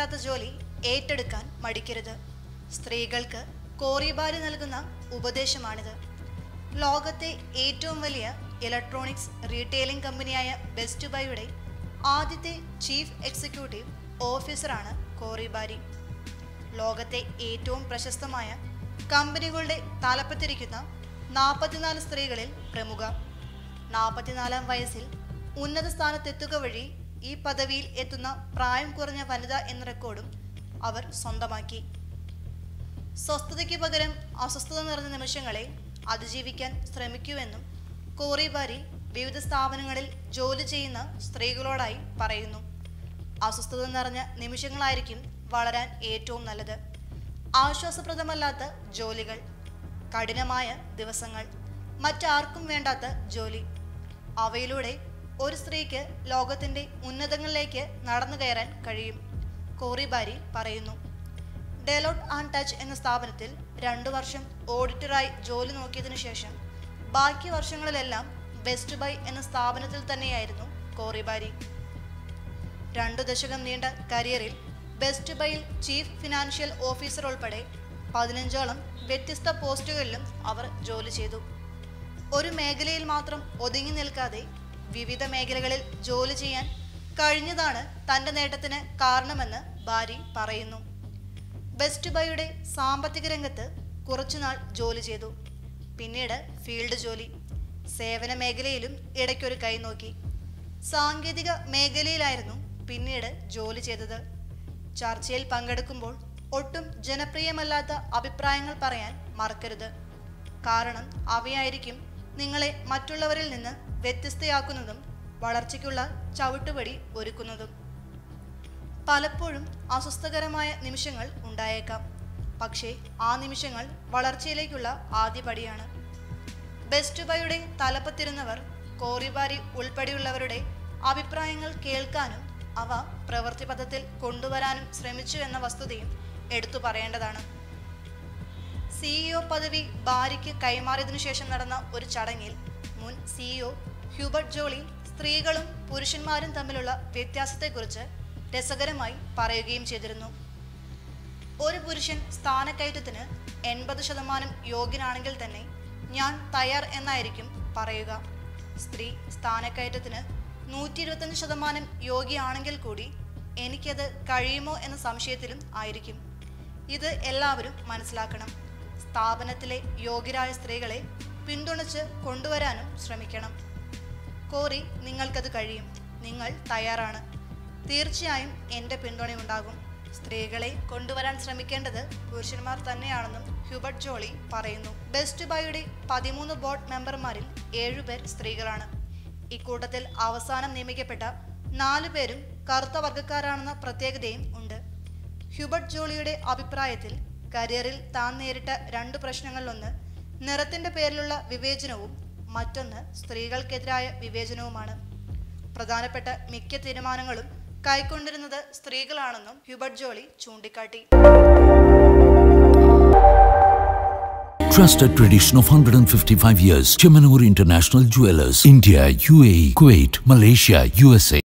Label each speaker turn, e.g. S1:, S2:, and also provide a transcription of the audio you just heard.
S1: ഇഷ്ടമില്ലാത്ത ജോലി ഏറ്റെടുക്കാൻ മടിക്കരുത് സ്ത്രീകൾക്ക് കോറിബാരി നൽകുന്ന ഉപദേശമാണിത് ലോകത്തെ ഏറ്റവും വലിയ ഇലക്ട്രോണിക്സ് റീറ്റെയിലിംഗ് കമ്പനിയായ ബെസ്റ്റ് ബൈയുടെ ആദ്യത്തെ ചീഫ് എക്സിക്യൂട്ടീവ് ഓഫീസറാണ് കോറിബാരി ലോകത്തെ ഏറ്റവും പ്രശസ്തമായ കമ്പനികളുടെ തലപ്പത്തിരിക്കുന്ന നാൽപ്പത്തിനാല് സ്ത്രീകളിൽ പ്രമുഖ നാൽപ്പത്തിനാലാം വയസ്സിൽ ഉന്നത സ്ഥാനത്തെത്തുക വഴി ഈ പദവിയിൽ എത്തുന്ന പ്രായം കുറഞ്ഞ വനിത എന്ന റെക്കോർഡും അവർ സ്വന്തമാക്കി സ്വസ്ഥതയ്ക്ക് പകരം അസ്വസ്ഥത നിറഞ്ഞ നിമിഷങ്ങളെ അതിജീവിക്കാൻ ശ്രമിക്കൂവെന്നും കോറിബാരി വിവിധ സ്ഥാപനങ്ങളിൽ ജോലി ചെയ്യുന്ന സ്ത്രീകളോടായി പറയുന്നു അസ്വസ്ഥത നിറഞ്ഞ നിമിഷങ്ങളായിരിക്കും വളരാൻ ഏറ്റവും നല്ലത് ആശ്വാസപ്രദമല്ലാത്ത ജോലികൾ കഠിനമായ ദിവസങ്ങൾ മറ്റാർക്കും വേണ്ടാത്ത ജോലി അവയിലൂടെ ഒരു സ്ത്രീക്ക് ലോകത്തിന്റെ ഉന്നതങ്ങളിലേക്ക് നടന്നു കയറാൻ കഴിയും കോറിബാരി പറയുന്നു ഡെലോട്ട് ആൻഡ് ടച്ച് എന്ന സ്ഥാപനത്തിൽ രണ്ടു വർഷം ഓഡിറ്ററായി ജോലി നോക്കിയതിനു ശേഷം ബാക്കി വർഷങ്ങളിലെല്ലാം ബെസ്റ്റ് ബൈ എന്ന സ്ഥാപനത്തിൽ തന്നെയായിരുന്നു കോറിബാരി രണ്ടു ദശകം നീണ്ട കരിയറിൽ ബെസ്റ്റ് ബൈയിൽ ചീഫ് ഫിനാൻഷ്യൽ ഓഫീസർ ഉൾപ്പെടെ പതിനഞ്ചോളം വ്യത്യസ്ത പോസ്റ്റുകളിലും അവർ ജോലി ചെയ്തു ഒരു മേഖലയിൽ മാത്രം ഒതുങ്ങി നിൽക്കാതെ വിവിധ മേഖലകളിൽ ജോലി ചെയ്യാൻ കഴിഞ്ഞതാണ് തന്റെ നേട്ടത്തിന് കാരണമെന്ന് ബാരി പറയുന്നു ബെസ്റ്റ് ബൈയുടെ സാമ്പത്തിക രംഗത്ത് കുറച്ചുനാൾ ജോലി ചെയ്തു പിന്നീട് ഫീൽഡ് ജോലി സേവന മേഖലയിലും ഇടയ്ക്കൊരു കൈ നോക്കി സാങ്കേതിക മേഖലയിലായിരുന്നു പിന്നീട് ജോലി ചെയ്തത് ചർച്ചയിൽ പങ്കെടുക്കുമ്പോൾ ഒട്ടും ജനപ്രിയമല്ലാത്ത അഭിപ്രായങ്ങൾ പറയാൻ മറക്കരുത് കാരണം അവയായിരിക്കും നിങ്ങളെ മറ്റുള്ളവരിൽ നിന്ന് വ്യത്യസ്തയാക്കുന്നതും വളർച്ചയ്ക്കുള്ള ചവിട്ടുപടി ഒരുക്കുന്നതും പലപ്പോഴും അസ്വസ്ഥകരമായ നിമിഷങ്ങൾ ഉണ്ടായേക്കാം പക്ഷേ ആ നിമിഷങ്ങൾ വളർച്ചയിലേക്കുള്ള ആദ്യപടിയാണ് ബെസ്റ്റ് ബൈയുടെ തലപ്പത്തിരുന്നവർ കോറിബാരി ഉൾപ്പെടെയുള്ളവരുടെ അഭിപ്രായങ്ങൾ കേൾക്കാനും അവ പ്രവൃത്തിപഥത്തിൽ കൊണ്ടുവരാനും ശ്രമിച്ചു എന്ന വസ്തുതയും എടുത്തു പറയേണ്ടതാണ് സിഇഒ പദവി ബാരിക്ക് കൈമാറിയതിനു ശേഷം നടന്ന ഒരു ചടങ്ങിൽ മുൻ സിഇഒ ഹ്യൂബർട്ട് ജോളി സ്ത്രീകളും പുരുഷന്മാരും തമ്മിലുള്ള വ്യത്യാസത്തെക്കുറിച്ച് രസകരമായി പറയുകയും ചെയ്തിരുന്നു ഒരു പുരുഷൻ സ്ഥാനക്കയറ്റത്തിന് എൺപത് ശതമാനം യോഗ്യനാണെങ്കിൽ തന്നെ ഞാൻ തയ്യാർ എന്നായിരിക്കും പറയുക സ്ത്രീ സ്ഥാനക്കയറ്റത്തിന് നൂറ്റി ഇരുപത്തഞ്ച് ശതമാനം യോഗ്യയാണെങ്കിൽ കൂടി എനിക്കത് കഴിയുമോ എന്ന സംശയത്തിലും ആയിരിക്കും ഇത് എല്ലാവരും മനസ്സിലാക്കണം സ്ഥാപനത്തിലെ യോഗ്യരായ സ്ത്രീകളെ പിന്തുണച്ച് കൊണ്ടുവരാനും ശ്രമിക്കണം കോറി നിങ്ങൾക്കത് കഴിയും നിങ്ങൾ തയ്യാറാണ് തീർച്ചയായും എൻ്റെ പിന്തുണയുണ്ടാകും സ്ത്രീകളെ കൊണ്ടുവരാൻ ശ്രമിക്കേണ്ടത് പുരുഷന്മാർ തന്നെയാണെന്നും ഹ്യൂബർട്ട് ജോളി പറയുന്നു ബെസ്റ്റ് ബൈയുടെ പതിമൂന്ന് ബോർഡ് മെമ്പർമാരിൽ ഏഴുപേർ സ്ത്രീകളാണ് ഇക്കൂട്ടത്തിൽ അവസാനം നിയമിക്കപ്പെട്ട നാലു പേരും കറുത്ത വർഗ്ഗക്കാരാണെന്ന പ്രത്യേകതയും ഉണ്ട് ഹ്യൂബർട്ട് ജോളിയുടെ അഭിപ്രായത്തിൽ കരിയറിൽ താൻ നേരിട്ട രണ്ട് പ്രശ്നങ്ങളിലൊന്ന് നിറത്തിന്റെ പേരിലുള്ള വിവേചനവും മറ്റൊന്ന് സ്ത്രീകൾക്കെതിരായ വിവേചനവുമാണ് പ്രധാനപ്പെട്ട മിക്ക തീരുമാനങ്ങളും കൈക്കൊണ്ടിരുന്നത് സ്ത്രീകളാണെന്നും ഹ്യൂബർട്ട് ജോളി ചൂണ്ടിക്കാട്ടി
S2: Trusted tradition of 155 years. Chemanur International Jewelers. India, UAE, Kuwait, Malaysia, USA.